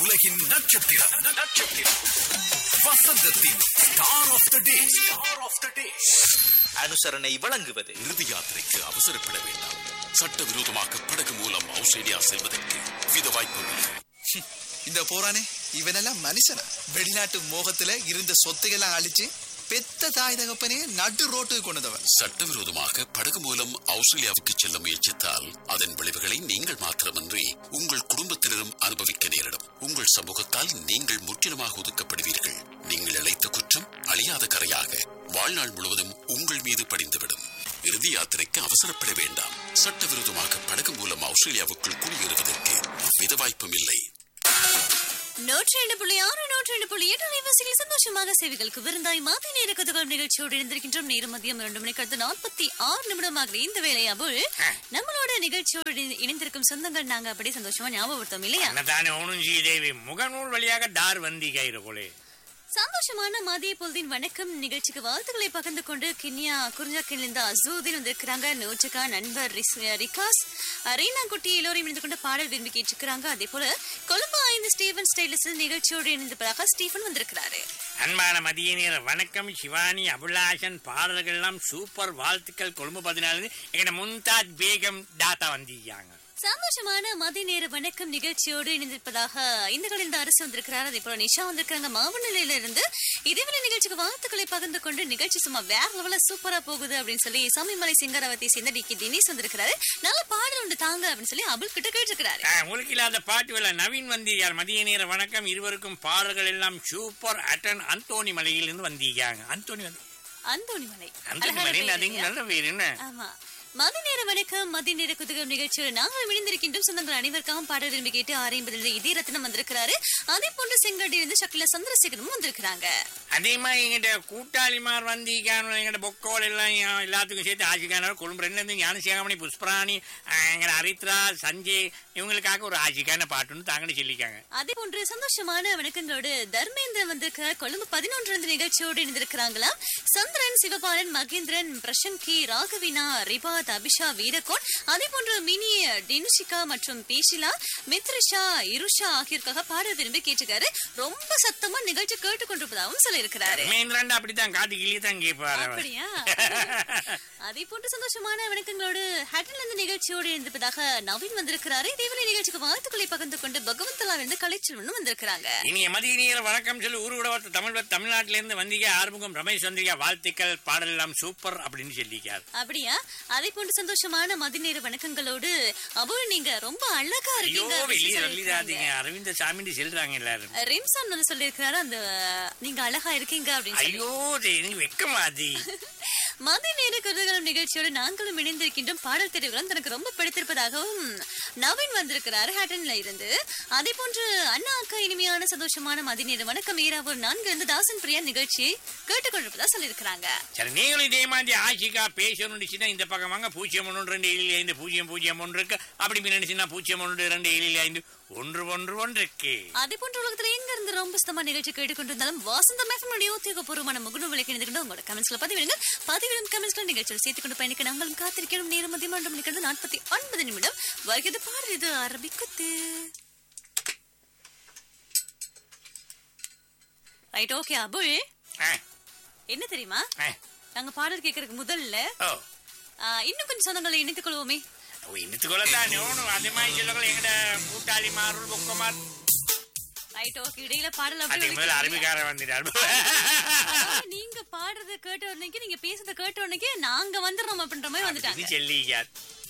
உலகின் நட்சத்திரம் நட்சத்திரம் வசந்தத்தின் star of the day star of the day அனுசரணை வழங்குவது இறுதி யாத்திரைக்கு அவசரப்பட வேண்டாம் சட்டவிரோதமாக படகு மூலம் ஆஸ்திரேலியா செல்வதற்கு வித வாய்ப்புள்ளது இந்த போறானே இவனெல்லாம் மனுஷனா வெளிநாட்டு மோகத்துல இருந்த சொத்துக்கெல்லாம் அழிச்சு பெத்த தாய் தகப்பனே நடு ரோட்டுக்கு கொண்டவன் சட்டவிரோதமாக படகு மூலம் ஆஸ்திரேலியாவுக்கு செல்ல முயற்சித்தால் அதன் விளைவுகளை நீங்கள் மாத்திரமன்றி உங்கள் குடும்பத்தினரும் அனுபவிக்க நேரிடும் உங்கள் சமூகத்தால் நீங்கள் முற்றிலுமாக ஒதுக்கப்படுவீர்கள் நீங்கள் இழைத்த குற்றம் அழியாத கரையாக வாழ்நாள் முழுவதும் உங்கள் மீது படிந்துவிடும் இறுதி யாத்திரைக்கு அவசரப்பட வேண்டாம் சட்டவிரோதமாக படகு மூலம் ஆஸ்திரேலியாவுக்குள் குடியேறுவதற்கு வித வாய்ப்பும் இல்லை நூற்றி ரெண்டு புள்ளி ஆறு நூற்றி ரெண்டு புள்ளி எட்டு அலைவாசிகள் சந்தோஷமாக சேவைகளுக்கு விருந்தாய் மாத்தி நேர கதுகள் நிகழ்ச்சியோடு இணைந்திருக்கின்றோம் நேரம் மதியம் இரண்டு மணிக்கு அடுத்து நாற்பத்தி ஆறு நிமிடமாக இந்த வேலை அபுல் நம்மளோட நிகழ்ச்சியோடு இணை- இணைந்திருக்கும் சொந்தங்கள் நாங்க அப்படி சந்தோஷமா ஞாபகப்படுத்தோம் இல்லையா அன்னதானே ஓணும் ஸ்ரீதேவி முகநூல் வழியாக தார் வந்திகை கொலே சந்தோஷமான மதிய பொழுதின் வணக்கம் நிகழ்ச்சிக்கு வாழ்த்துக்களை பகிர்ந்து கொண்டு கிண்ணியா குறிஞ்சாக்கிலிருந்து அசூதின் வந்திருக்கிறாங்க நூற்றுக்கா நண்பர் ரிஸ்- ரிகாஸ் ரீனா குட்டி எல்லோரையும் இணைந்து கொண்டு பாடல் விரும்பி கேட்டிருக்கிறாங்க அதே போல கொழும்பு ஐந்து ஸ்டீவன் ஸ்டைலிஸ் நிகழ்ச்சியோடு இணைந்ததாக ஸ்டீஃபன் வந்திருக்கிறாரு அன்பான மதிய நேர வணக்கம் சிவானி அபுலாசன் பாடல்கள் எல்லாம் சூப்பர் வாழ்த்துக்கள் கொழும்பு பதினாலு எங்க மும்தாஜ் பேகம் தாத்தா வந்திருக்காங்க சந்தோஷமான மதிய நேர வணக்கம் நிகழ்ச்சியோடு இணைந்திருப்பதாக இந்த கலைந்த அரசு வந்திருக்கிறார் அதே போல நிஷா வந்திருக்காங்க மாவநிலையில இருந்து இதேவேளை நிகழ்ச்சிக்கு வாழ்த்துக்களை பகிர்ந்து கொண்டு நிகழ்ச்சி சும்மா வேற லெவல சூப்பரா போகுது அப்படின்னு சொல்லி சமயமலை சிங்கரவத்தை சேர்ந்த டி கே தினேஷ் வந்திருக்கிறாரு நல்ல பாடல் உண்டு தாங்க அப்படின்னு சொல்லி அபுல் கிட்ட கேட்டிருக்கிறாரு ஆ, உங்களுக்கு இல்லாத பாட்டு வேலை நவீன் வந்தியார் மதிய நேர வணக்கம் இருவருக்கும் பாடல்கள் எல்லாம் சூப்பர் அட்டன் அந்தோணி மலையிலிருந்து வந்திருக்காங்க அந்தோணி வந்து அந்தோணி மலை அந்தோணி அழகான மலை பேர் அது இல்லையா? நல்ல பேர் என்ன ஆமா மதி நேர வணக்கம் மதி நேர குதுகம் நிகழ்ச்சியோடு நாங்கள் இணைந்திருக்கின்றோம் சொந்தங்கள் அனைவருக்காகவும் பாடல் விரும்பி கேட்டு ஆரைம்பதில் இதே ரத்னம் வந்திருக்கிறாரு அதே போன்று செங்கடியிலிருந்து சக்கல சந்திரசேகரமும் வந்திருக்கிறாங்க அதே மாதிரி எங்கிட்ட கூட்டாளிமார் வந்திருக்காங்க எங்கிட்ட பொக்கோல் எல்லாம் யா- எல்லாத்துக்கும் சேர்த்து ஆசிக்கான கொழும்பு ரெண்டுல இருந்து ஞானசேகமணி புஷ்பராணி எங்க ஹரித்ரா சஞ்சய் இவங்களுக்காக ஒரு ஆசிக்கான பாட்டுன்னு தாங்கன்னு சொல்லிக்காங்க அதே போன்று சந்தோஷமான வணக்கங்களோடு தர்மேந்திரன் வந்திருக்கிற கொழும்பு பதினொன்று நிகழ்ச்சியோடு இணைந்திருக்கிறாங்களாம் சந்திரன் சிவபாலன் மகேந்திரன் பிரசங்கி ராகவினா ரிபாத் அபிஷா வீரகோன் அதே போன்று மினி டினுஷிகா மற்றும் பீஷிலா மித்ரிஷா இருஷா ஆகியோருக்காக பாட விரும்பி கேட்டிருக்காரு ரொம்ப சத்தமா நிகழ்ச்சி கேட்டுக்கொண்டிருப்பதாகவும் சொல்லியிருக்கிறாரு மேந்திராண்டா அப்படித்தான் காது கிளியே தான் கேட்பாரு அவர். அப்படியா அதே போன்று சந்தோஷமான வணக்கங்களோடு ஹேட்டில் இருந்து நிகழ்ச்சியோடு இருந்திருப்பதாக நவீன் வந்திருக்கிறாரு இதேவேளை நிகழ்ச்சிக்கு வாழ்த்துக்களை பகிர்ந்து கொண்டு பகவந்தலா இருந்து கலைச்செல்வனும் வந்திருக்கிறாங்க இனிய மதிய நேர வணக்கம் சொல்லி ஊர் விடவத்த தமிழ் தமிழ்நாட்டில இருந்து வந்தீங்க ஆறுமுகம் ரமேஷ் வந்தீங்க வாழ்த்துக்கள் பாடல் எல்லாம் சூப்பர் அப்படின்னு சொல்லிக்கார் அப்படியா அதே போன்று சந்தோஷமான மதிநேர வணக்கங்களோடு அபுல் நீங்க ரொம்ப அழகா ஐயோ இருக்கீங்க அப்படின்னு வெளியே சொல்லியிருக்காங்க. சொல்லிடாதீங்க அரவிந்த சாமின்னு சொல்றாங்க எல்லாரும் ரிம்சான் வந்து சொல்லியிருக்கிறாரு அந்த நீங்க அழகா இருக்கீங்க அப்படின்னு சொல்லி ஐயோ இது எனக்கு வெக்கமாதி மதிய நேர குதகலம் நிகழ்ச்சியோடு நாங்களும் இணைந்திருக்கின்றோம் பாடல் தெரிவுகளும் தனக்கு ரொம்ப பிடித்திருப்பதாகவும் நவீன் வந்திருக்கிறார் ஹேட்டன்ல இருந்து அதே போன்று அண்ணா அக்கா இனிமையான சந்தோஷமான மதிய நேர வணக்கம் ஈராவூர் நான்கு இருந்து தாசன் பிரியா நிகழ்ச்சியை கேட்டுக்கொண்டிருப்பதா சொல்லியிருக்கிறாங்க சரி நீங்களும் இதே மாதிரி ஆஷிகா பேசணும்னுச்சுன்னா இந்த பக்கம் வாங்க பூஜ்ஜியம் ஒன்று ரெண்டு ஏழு ஐந்து பூஜ்ஜியம் பூஜ்ஜியம் ஒன்று இருக்கு அப்படி நினைச்சுன்னா பூஜ்ஜியம் ஒன்று ரெண்டு ஏழு ஐந்து ஒன்று ஒன்று ஒன்று இருக்கு அதே போன்ற உலகத்துல எங்க இருந்து ரொம்ப சுத்தமா நிகழ்ச்சி கேட்டுக்கொண்டிருந்தாலும் வாசந்த மேஃபனுடைய உத்தியோகபூர்வமான முகநூல் விலைக்கு இணைந்துக்கிட்டு உங்களோட கமெண்ட்ஸ்ல பதிவிடுங்க பதிவிடும் கமெண்ட்ஸ்ல நிகழ்ச்சியில் சேர்த்துக் கொண்டு பயணிக்க நாங்களும் காத்திருக்கிறோம் நேரம் மதியம் ஒன்று மணிக்கிறது நாற்பத்தி ஒன்பது நிமிடம் வருகிறது பாடல் இது அரபிக்குத்து ரைட் ஓகே அபுல் ஆ, என்ன தெரியுமா ஆ, நாங்க பாடல் கேட்கறதுக்கு முதல்ல ஓ ஆ, இன்னும் கொஞ்சம் சொந்தங்களை இணைத்துக் கொள்வோமே இன்னத்துக்குள்ளதான் ஓணும் அதே மாதிரி சொல்லுங்கள் எங்கட கூட்டாளி மாறுள் பொக்கமார் ரைட் ஓகே இடையில பாடல் அப்படி அதுக்கு முதல்ல ஒலிக்குது. அரபிக்காரன் வந்துட்டார் அதாவது நீங்க பாடுறத கேட்ட உடனே நீங்க பேசுறத கேட்ட உடனே நாங்க வந்துடுறோம் அப்படின்ற மாதிரி வந்துட்டாங்க செல்லிக்கார்